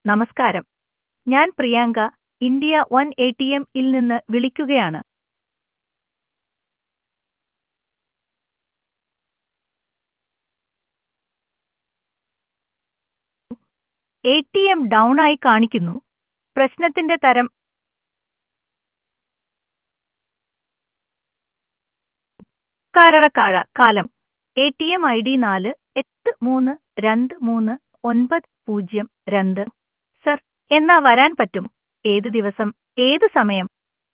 നമസ്കാരം ഞാൻ Priyanka India one A T M ഇൽ നിന്ന് വിളിക്കുകയാണ് എ ടി എം ഡൗൺ ആയി കാണിക്കുന്നു പ്രശ്നത്തിന്റെ തരം കാരറക്കാഴ കാലം A T M I D നാല് എട്ട് മൂന്ന് രണ്ട് മൂന്ന് ഒൻപത് പൂജ്യം രണ്ട് സർ എന്നാ വരാൻ പറ്റും ഏത് ദിവസം ഏത് സമയം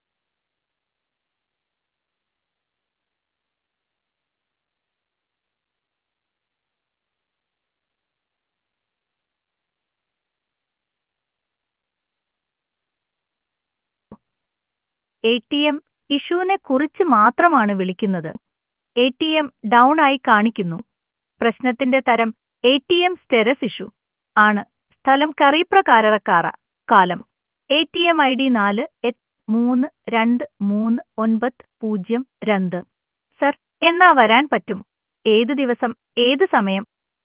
എ ടി എം ഇഷ്യൂവിനെ കുറിച്ച് മാത്രമാണ് വിളിക്കുന്നത് എ ടി എം ഡൗൺ ആയി കാണിക്കുന്നു പ്രശ്നത്തിന്റെ തരം A T M status issue ആണ് സ്ഥലം കറീപ്രകാരക്കാറ കാലം A T M I D നാല് എട്ട് മൂന്ന് രണ്ട് മൂന്ന് ഒൻപത് പൂജ്യം രണ്ട് സർ എന്നാ വരാൻ പറ്റും ഏത് ദിവസം ഏത് സമയം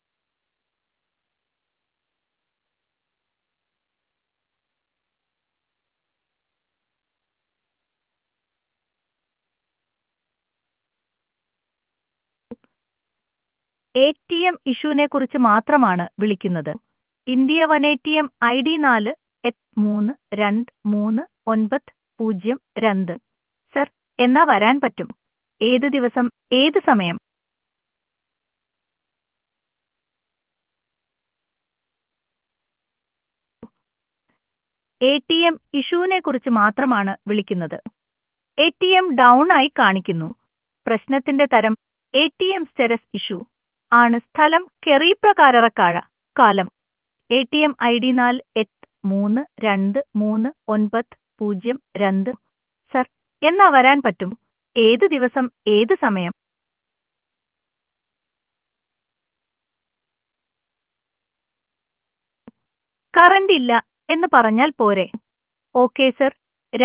എ ടി എം ഇഷ്യൂവിനെ കുറിച്ച് മാത്രമാണ് വിളിക്കുന്നത് India one A T M I D നാല് എട്ട് മൂന്ന് രണ്ട് മൂന്ന് ഒൻപത് പൂജ്യം രണ്ട് സർ എന്നാ വരാൻ പറ്റും ഏത് ദിവസം ഏത് സമയം എ ടി എം ഇഷ്യൂവിനെ കുറിച്ച് മാത്രമാണ് വിളിക്കുന്നത് എ ടി എം ഡൗൺ ആയി കാണിക്കുന്നു പ്രശ്നത്തിന്റെ തരം A T M status issue ആണ് സ്ഥലം കെറീപ്രകാരക്കാഴ കാലം A T M I D നാല് എട്ട് മൂന്ന് രണ്ട് മൂന്ന് ഒൻപത് പൂജ്യം രണ്ട് സർ എന്നാ വരാൻ പറ്റും ഏത് ദിവസം ഏത് സമയം കറണ്ട് ഇല്ല എന്ന് പറഞ്ഞാൽ പോരെ ഓക്കെ സർ